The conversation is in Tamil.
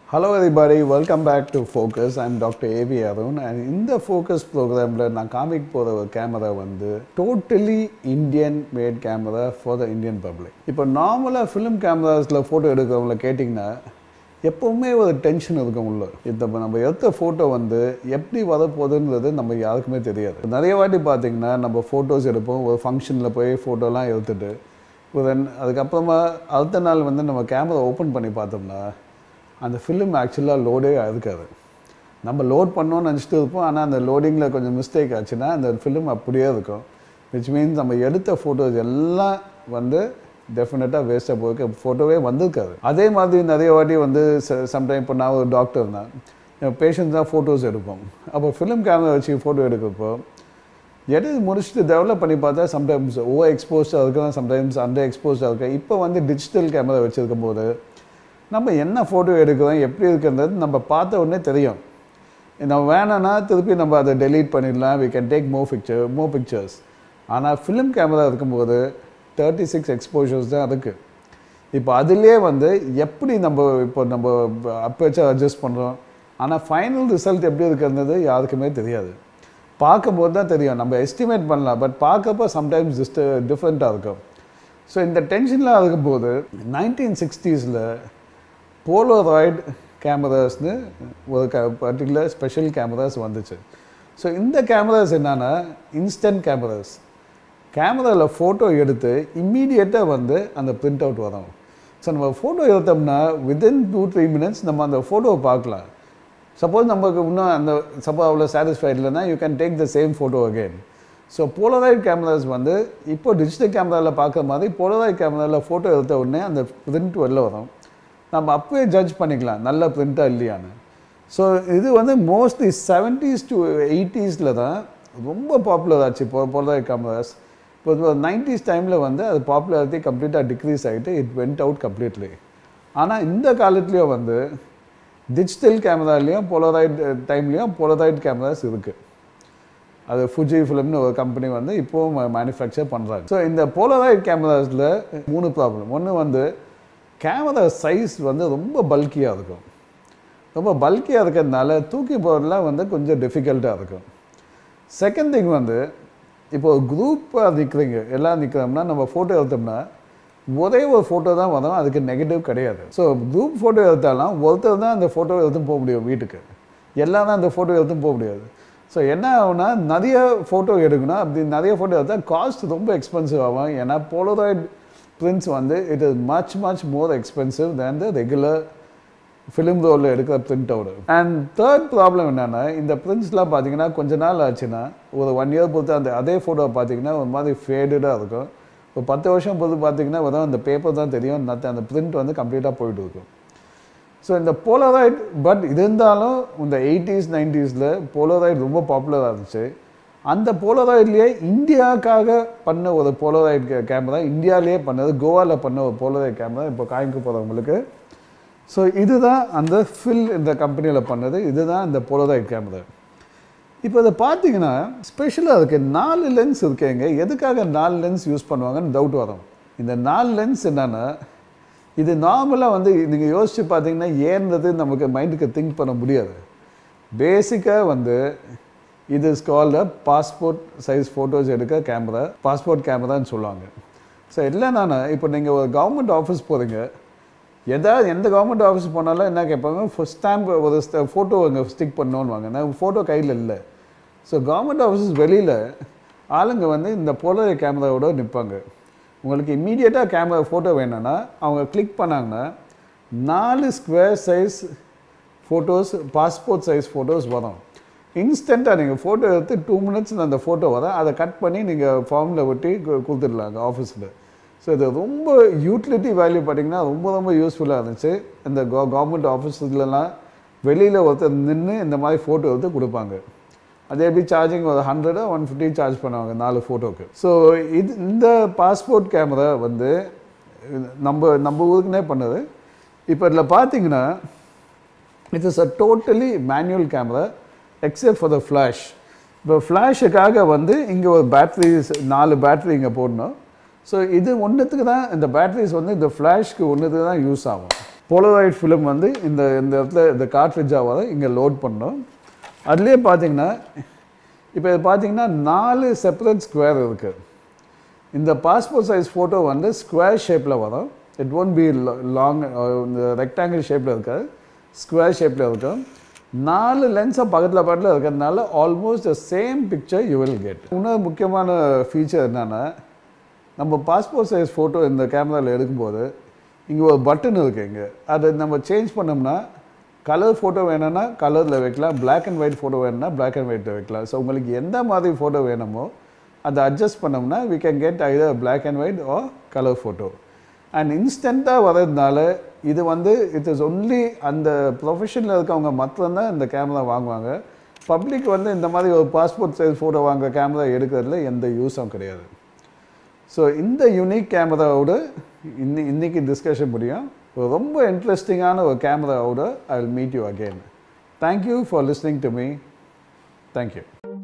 Hello everybody, welcome back to Focus. I'm Dr. A.V. Arun and இந்த ஃபோக்கஸ் ப்ரோக்ராமில் நான் காமிக்க போகிற ஒரு கேமரா வந்து totally Indian made camera for the Indian public இப்போ நார்மலாக ஃபிலிம் கேமராஸில் ஃபோட்டோ எடுக்கிறவங்கள கேட்டிங்கன்னா எப்போவுமே ஒரு டென்ஷன் இருக்கும் உள்ள இப்போ நம்ம எடுத்த ஃபோட்டோ வந்து எப்படி வரப்போகுதுன்றது நம்ம யாருக்குமே தெரியாது நிறைய வாட்டி பார்த்தீங்கன்னா நம்ம ஃபோட்டோஸ் எடுப்போம் ஒரு ஃபங்க்ஷனில் போய் ஃபோட்டோலாம் எடுத்துட்டு தென் அதுக்கப்புறமா அடுத்த நாள் வந்து நம்ம கேமரா ஓப்பன் பண்ணி பார்த்தோம்னா அந்த ஃபிலிம் ஆக்சுவலாக லோடே இருக்காது நம்ம லோட் பண்ணோன்னு நினச்சிட்டு இருப்போம் ஆனால் அந்த லோடிங்கில் கொஞ்சம் மிஸ்டேக் ஆச்சுன்னா அந்த ஃபிலிம் அப்படியே இருக்கும் விச் மீன்ஸ் நம்ம எடுத்த ஃபோட்டோஸ் எல்லாம் வந்து டெஃபினட்டாக வேஸ்ட்டாக போயிருக்கு ஃபோட்டோவே வந்திருக்காது அதே மாதிரி நிறைய வாட்டி வந்து சம்டைம் இப்போ நான் ஒரு டாக்டர் தான் பேஷண்ட்ஸ் தான் ஃபோட்டோஸ் எடுப்போம் அப்போ ஃபிலிம் கேமரா வச்சு ஃபோட்டோ எடுக்கிறப்போ எது முடிச்சுட்டு டெவலப் பண்ணி பார்த்தா சம்டைம்ஸ் ஓவர் எக்ஸ்போஸ்டாக இருக்கும் சம்டைம்ஸ் அண்டர் எக்ஸ்போஸ்டாக இருக்கும் இப்போ வந்து டிஜிட்டல் கேமரா வச்சுருக்கும் போது நம்ம என்ன ஃபோட்டோ எடுக்கிறோம் எப்படி இருக்குன்றது நம்ம பார்த்த உடனே தெரியும் நம்ம வேணான்னா திருப்பி நம்ம அதை டெலீட் பண்ணிடலாம் we can take more picture more pictures ஆனால் ஃபிலிம் கேமரா இருக்கும்போது தேர்ட்டி சிக்ஸ் எக்ஸ்போஷர்ஸ் தான் இருக்குது இப்போ அதுலேயே வந்து எப்படி நம்ம இப்போ நம்ம அப்பேச்சர் அட்ஜஸ்ட் பண்ணுறோம் ஆனால் ஃபைனல் ரிசல்ட் எப்படி இருக்கிறது யாருக்குமே தெரியாது பார்க்கும்போது தான் தெரியும் நம்ம எஸ்டிமேட் பண்ணலாம் பட் பார்க்கப்போ சம்டைம்ஸ் ஜஸ்ட் டிஃப்ரெண்ட்டாக இருக்கும் ஸோ இந்த டென்ஷனில் இருக்கும்போது நைன்டீன் சிக்ஸ்டீஸில் போலோராய்டு கேமராஸ்னு ஒரு க பர்டிகுலர் ஸ்பெஷல் கேமராஸ் வந்துச்சு ஸோ இந்த கேமராஸ் என்னன்னா இன்ஸ்டன்ட் கேமராஸ் கேமராவில் ஃபோட்டோ எடுத்து இம்மீடியட்டாக வந்து அந்த பிரிண்ட் அவுட் வரும் ஸோ நம்ம ஃபோட்டோ எடுத்தோம்னா வித்தின் டூ த்ரீ மினிட்ஸ் நம்ம அந்த ஃபோட்டோவை பார்க்கலாம் சப்போஸ் நமக்கு இன்னும் அந்த சப்போஸ் அவ்வளோ சாட்டிஸ்ஃபைட் இல்லைன்னா you can take the same photo again so Polaroid cameras வந்து இப்போ டிஜிட்டல் கேமராவில் பார்க்குற மாதிரி போலராய்ட் கேமராவில் ஃபோட்டோ எடுத்த உடனே அந்த பிரிண்ட் வெளில வரும் நம்ம அப்போயே ஜட்ஜ் பண்ணிக்கலாம் நல்ல பிரிண்ட்டாக இல்லையான்னு ஸோ இது வந்து மோஸ்ட்லி செவன்ட்டீஸ் டு எயிட்டிஸில் தான் ரொம்ப பாப்புலர் ஆச்சு இப்போ போலராய்ட் கேமராஸ் இப்போ நைன்டிஸ் டைமில் வந்து அது பாப்புலாரிட்டி கம்ப்ளீட்டாக டிக்ரீஸ் ஆகிட்டு இட் வெண்ட் அவுட் கம்ப்ளீட்லி ஆனால் இந்த காலத்துலேயும் வந்து டிஜிட்டல் கேமராலேயும் போலராய்ட் டைம்லேயும் போலராய்ட் கேமராஸ் இருக்குது அது ஃபுஜி ஃபிலிம்னு ஒரு கம்பெனி வந்து இப்போவும் மேனுஃபேக்சர் பண்ணுறாங்க ஸோ இந்த போலராய்ட் கேமராஸில் மூணு ப்ராப்ளம் ஒன்று வந்து கேமரா சைஸ் வந்து ரொம்ப பல்கியாக இருக்கும் ரொம்ப பல்கியாக இருக்கிறதுனால தூக்கி போகிறதுலாம் வந்து கொஞ்சம் டிஃபிகல்ட்டாக இருக்கும் செகண்ட் திங் வந்து இப்போ குரூப்பாக நிற்கிறீங்க எல்லாம் நிற்கிறோம்னா நம்ம ஃபோட்டோ எடுத்தோம்னா ஒரே ஒரு ஃபோட்டோ தான் வரும் அதுக்கு நெகட்டிவ் கிடையாது ஸோ குரூப் ஃபோட்டோ எடுத்தாலும் ஒருத்தர் தான் அந்த ஃபோட்டோ எடுத்துன்னு போக முடியும் வீட்டுக்கு எல்லாம் தான் அந்த ஃபோட்டோ எடுத்துன்னு போக முடியாது ஸோ என்ன ஆகுனா நிறைய ஃபோட்டோ எடுக்கணும் அப்படி நிறைய ஃபோட்டோ எடுத்தால் காஸ்ட் ரொம்ப எக்ஸ்பென்சிவ் ஆகும் ஏன்னா போலராய்ட் பிரிண்ட்ஸ் வந்து it is much much more expensive than the regular film ரோலில் எடுக்கிற பிரிண்டோட அண்ட் தேர்ட் ப்ராப்ளம் என்னென்னா இந்த பிரிண்ட்ஸ்லாம் பார்த்தீங்கன்னா கொஞ்ச நாள் ஆச்சுன்னா ஒரு ஒன் இயர் பொறுத்து அந்த அதே ஃபோட்டோவை பார்த்தீங்கன்னா ஒரு மாதிரி ஃபேடடாக இருக்கும் ஒரு பத்து வருஷம் பொறுத்து பார்த்தீங்கன்னா வெறும் அந்த பேப்பர் தான் தெரியும் நத்த அந்த பிரிண்ட் வந்து கம்ப்ளீட்டாக போயிட்டு இருக்கும் ஸோ இந்த போலராய்ட் பட் இருந்தாலும் இந்த எயிட்டிஸ் நைன்டிஸில் போலராய்ட் ரொம்ப பாப்புலராக இருந்துச்சு அந்த போலராய்ட்லேயே இந்தியாவுக்காக பண்ண ஒரு போலராய்ட் கேமரா இந்தியாவிலேயே பண்ணது கோவாவில் பண்ண ஒரு போலராய்ட் கேமரா இப்போ காய்க்க போகிறவங்களுக்கு ஸோ இதுதான் அந்த ஃபில் இந்த கம்பெனியில் பண்ணது இதுதான் இந்த போலராய்ட் கேமரா இப்போ இதை பார்த்தீங்கன்னா ஸ்பெஷலாக இருக்குது நாலு லென்ஸ் இருக்கேங்க எதுக்காக நாலு லென்ஸ் யூஸ் பண்ணுவாங்கன்னு டவுட் வரும் இந்த நாலு லென்ஸ் என்னென்னா இது நார்மலாக வந்து நீங்கள் யோசித்து பார்த்தீங்கன்னா ஏன்றது நமக்கு மைண்டுக்கு திங்க் பண்ண முடியாது பேசிக்காக வந்து இது is called passport size photos எடுக்க கேமரா பாஸ்போர்ட் கேமரான்னு சொல்லுவாங்க ஸோ இல்லைன்னா இப்போ நீங்கள் ஒரு கவர்மெண்ட் ஆஃபீஸ் போகிறீங்க எதாவது எந்த கவர்மெண்ட் ஆஃபீஸ் போனாலும் என்ன கேட்பாங்க ஸ்டாம்ப் ஒரு ஃபோட்டோ அங்கே ஸ்டிக் பண்ணோன்னு நான் ஃபோட்டோ கையில் இல்லை ஸோ கவர்மெண்ட் ஆஃபீஸஸ் வெளியில் ஆளுங்க வந்து இந்த போலோ கேமராவோட நிற்பாங்க உங்களுக்கு இம்மீடியட்டாக கேமரா ஃபோட்டோ வேணும்னா அவங்க கிளிக் பண்ணாங்கன்னா நாலு square size photos passport size photos வரும் இன்ஸ்டண்ட்டாக நீங்கள் ஃபோட்டோ எடுத்து டூ மினிட்ஸில் அந்த ஃபோட்டோ வரும் அதை கட் பண்ணி நீங்கள் ஃபார்மில் ஒட்டி கொடுத்துடலாங்க ஆஃபீஸில் ஸோ இது ரொம்ப யூட்டிலிட்டி வேல்யூ பார்த்திங்கன்னா ரொம்ப ரொம்ப யூஸ்ஃபுல்லாக இருந்துச்சு இந்த கவ கவர்மெண்ட் ஆஃபீஸுலலாம் வெளியில் ஒருத்தர் நின்று இந்த மாதிரி ஃபோட்டோ எடுத்து கொடுப்பாங்க அது எப்படி சார்ஜிங் ஒரு ஹண்ட்ரடோ ஒன் ஃபிஃப்டி சார்ஜ் பண்ணுவாங்க நாலு ஃபோட்டோக்கு ஸோ இது இந்த பாஸ்போர்ட் கேமரா வந்து நம்ம நம்ம ஊருக்குனே பண்ணது இப்போ இதில் பார்த்தீங்கன்னா it is a totally manual camera except for the flash இப்போ ஃப்ளாஷுக்காக வந்து இங்கே ஒரு பேட்ரிஸ் நாலு பேட்ரி இங்கே போடணும் ஸோ இது ஒன்றுத்துக்கு தான் இந்த பேட்டரிஸ் வந்து இந்த ஃப்ளாஷ்க்கு ஒன்றுத்துக்கு தான் யூஸ் ஆகும் போலராய்ட் ஃபிலிம் வந்து இந்த இந்த இடத்துல இந்த கார்ட்ரிட்ஜாக வர இங்கே லோட் பண்ணோம் அதுலேயே பார்த்தீங்கன்னா இப்போ இது பார்த்தீங்கன்னா நாலு செப்பரேட் ஸ்கொயர் இருக்குது இந்த பாஸ்போர்ட் சைஸ் ஃபோட்டோ வந்து ஸ்கொயர் ஷேப்பில் வரும் இட் ஒன்ட் பி லாங் இந்த ரெக்டாங்கிள் ஷேப்பில் இருக்காது ஸ்கொயர் ஷேப்பில் இருக்கும் நாலு லென்ஸை பக்கத்தில் பக்கத்தில் இருக்கிறதுனால almost the same picture you will get இன்னொரு முக்கியமான ஃபீச்சர் என்னென்னா நம்ம பாஸ்போர்ட் சைஸ் ஃபோட்டோ இந்த கேமராவில் எடுக்கும்போது இங்கே ஒரு பட்டன் இருக்குது இங்கே அதை நம்ம சேஞ்ச் பண்ணோம்னா கலர் ஃபோட்டோ வேணும்னா கலரில் வைக்கலாம் Black அண்ட் ஒயிட் ஃபோட்டோ வேணும்னா Black அண்ட் ஒயிட்டில் வைக்கலாம் ஸோ உங்களுக்கு எந்த மாதிரி ஃபோட்டோ வேணுமோ அதை அட்ஜஸ்ட் பண்ணோம்னா we can get either Black and white or colour photo and இன்ஸ்டண்ட்டாக வர்றதுனால இது வந்து இட் இஸ் ஒன்லி அந்த ப்ரொஃபஷனில் இருக்கவங்க மாத்திரம்தான் இந்த கேமரா வாங்குவாங்க பப்ளிக் வந்து இந்த மாதிரி ஒரு பாஸ்போர்ட் சைஸ் ஃபோட்டோ வாங்குற கேமரா எடுக்கிறதுல எந்த யூஸும் கிடையாது ஸோ இந்த யூனிக் கேமராவோட இன்னி இன்னைக்கு டிஸ்கஷன் முடியும் ஒரு ரொம்ப இன்ட்ரெஸ்டிங்கான ஒரு கேமராவோட I will meet you again thank you for listening to me thank you